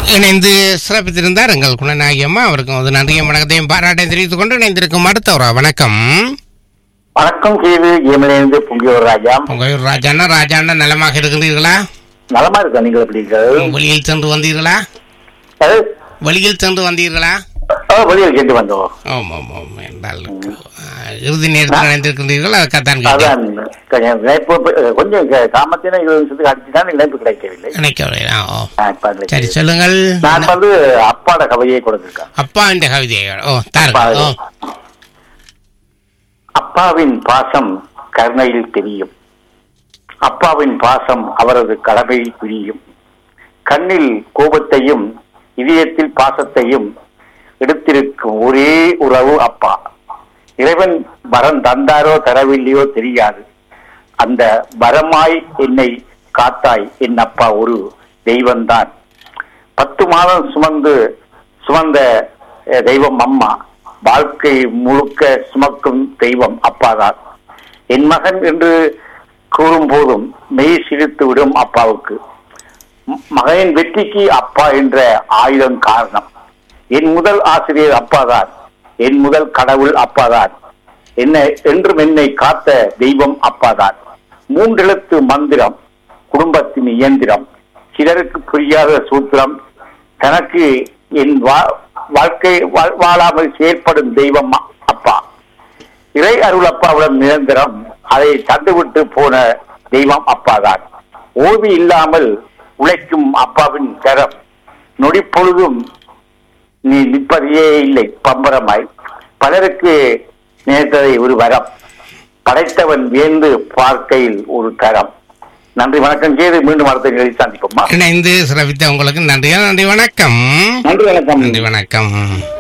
இணைந்து சிறப்பித்திருந்தார் எங்கள் குணநாயகி அம்மா அவருக்கும் ஒரு நன்றியும் வணக்கத்தையும் பாராட்டையும் தெரிவித்துக் கொண்டு இணைந்திருக்கும் அடுத்த ஒரு வணக்கம் வணக்கம் கேது ஏமலேருந்து புங்கியோர் ராஜா உங்க ராஜாண்ணா ராஜாண்ணா நலமாக இருக்கின்றீர்களா நலமா இருக்கா நீங்கள் எப்படி இருக்கிறது? வெளியில் சென்று வந்தீர்களா அது, வெளியில் சென்று வந்தீர்களா ஆ, வெளியில் கேட்டு வந்தோம் ஆமாம் ஆமாம் என்றால் ஆ, இறுதி நேரத்தில் இணைந்திருக்கின்றீர்கள் அதுக்காகத்தான் கேட்டேன் அதான் கொஞ்சம் இணைப்பு, அஹ், கொஞ்சம் க- காமத்தின இருபது நிமிஷத்துக்கு அடிச்சுதான் இணைப்பு கிடைக்கவில்லை நினைக்கவில்லை ஆ, ஓ ஆ, இப்ப அதுல சரி கேது. சொல்லுங்கள் நான் வந்து அப்பாட கவையை கொடுத்திருக்கேன் அப்பா என்ற கவிதைகள் ஓ தாருங்கள் ஓ அப்பாவின் பாசம் கருணையில் தெரியும் அப்பாவின் பாசம் அவரது கடமையில் புரியும் கண்ணில் கோபத்தையும் இதயத்தில் பாசத்தையும் எடுத்திருக்கும் ஒரே உறவு அப்பா இறைவன் வரம் தந்தாரோ தரவில்லையோ தெரியாது அந்த வரமாய் என்னை காத்தாய் என் அப்பா ஒரு தெய்வம்தான் பத்து மாதம் சுமந்து சுமந்த அஹ், தெய்வம் அம்மா வாழ்க்கை முழுக்க சுமக்கும் தெய்வம் அப்பாதான் என் மகன் என்று கூறும் போதும் மெய் சிரித்து விடும் அப்பாவுக்கு ம- மகனின் வெற்றிக்கு அப்பா என்ற ஆயுதம் காரணம் என் முதல் ஆசிரியர் அப்பாதான் என் முதல் கடவுள் அப்பாதான் என்னை என்றும் என்னை காத்த தெய்வம் அப்பாதான் மூன்றெழுத்து மந்திரம் குடும்பத்தின் இயந்திரம் சிலருக்கு புரியாத சூத்திரம் தனக்கு என் வா- வாழ்க்கை வாழ்- வாழாமல் செயற்படும் தெய்வம் அ- அப்பா இறை அருள் அப்பாவுடன் நிரந்தரம் அதை தந்துவிட்டு போன தெய்வம் அப்பாதான் ஓய்வு இல்லாமல் உழைக்கும் அப்பாவின் கரம் நொடி பொழுதும் நீ நிற்பதையே இல்லை பம்பரமாய் பலருக்கு நினைத்ததை ஒரு வரம் படைத்தவன் வியந்து பார்க்கையில் ஒரு தரம் நன்றி வணக்கம் செய்து மீண்டும் அடுத்த நிலையில் சந்திப்போமா இணைந்து சிறப்பித்த உங்களுக்கு நன்றி நன்றி வணக்கம் நன்றி வணக்கம் நன்றி வணக்கம்